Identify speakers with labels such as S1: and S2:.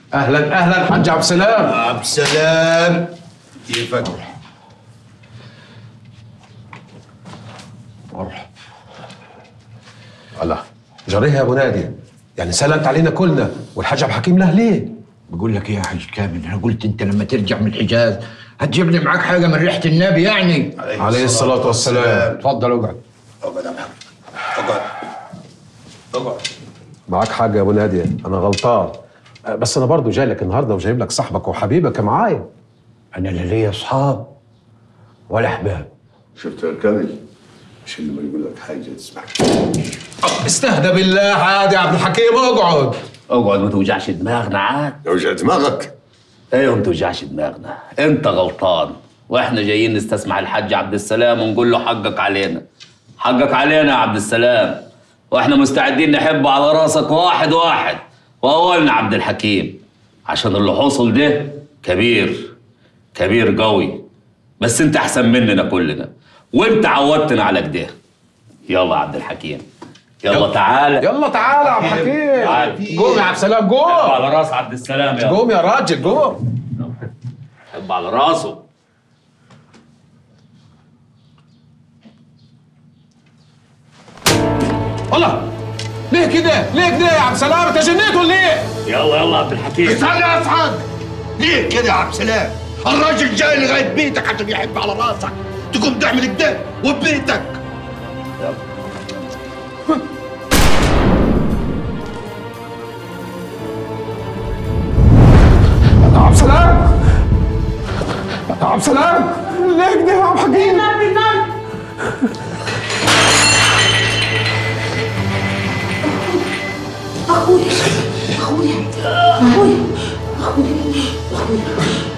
S1: اهلا اهلا حاج عبد السلام
S2: عبد السلام كيفك؟
S1: مرحبا الله جريها يا ابو نادي يعني سلمت علينا كلنا والحاج عبد الحكيم له ليه؟
S3: بقول لك ايه يا حاج كامل انا قلت انت لما ترجع من الحجاز هتجيب لي معاك حاجه من ريحه النبي يعني
S1: عليه الصلاه والسلام
S3: اتفضل اقعد
S2: اقعد يا محمد اقعد اقعد
S1: معاك حاجه يا ابو نادي انا غلطان أه، بس انا برضو جاي لك النهارده وجايب لك صاحبك وحبيبك معايا
S3: انا لا ليا اصحاب ولا احباب
S2: شفت يا كامل مش اللي ما يقول لك حاجه تسمعك
S1: استهدى بالله عادي يا عبد الحكيم اقعد
S4: اقعد ما توجعش دماغنا عاد
S2: وجع دماغك
S4: ايوه ما توجعش دماغنا انت غلطان واحنا جايين نستسمع الحاج عبد السلام ونقول له حقك علينا حقك علينا يا عبد السلام واحنا مستعدين نحب على راسك واحد واحد واولنا عبد الحكيم عشان اللي حصل ده كبير كبير قوي بس انت احسن مننا كلنا وانت عودتنا على كده يلا يا عبد الحكيم يلا تعالى
S1: يلا تعالى يا عبد الحكيم
S4: تعال.
S1: قوم يا عبد السلام قوم
S4: على راس عبد السلام يا
S1: قوم يا راجل قوم
S4: حب على راسه
S1: الله ليه كده؟ ليه كده يا عبد السلام انت جنيت ولا ايه؟
S4: يلا يلا عبد الحكيم
S2: استنى يا اسعد ليه كده يا عبد السلام؟ الراجل جاي لغايه بيتك عشان يحب على راسك تقوم تعمل كده وبيتك
S1: يا عبد السلام يا عبد السلام ليه كده يا عبد الحكيم؟
S5: اخويا اخويا اخويا اخويا اخويا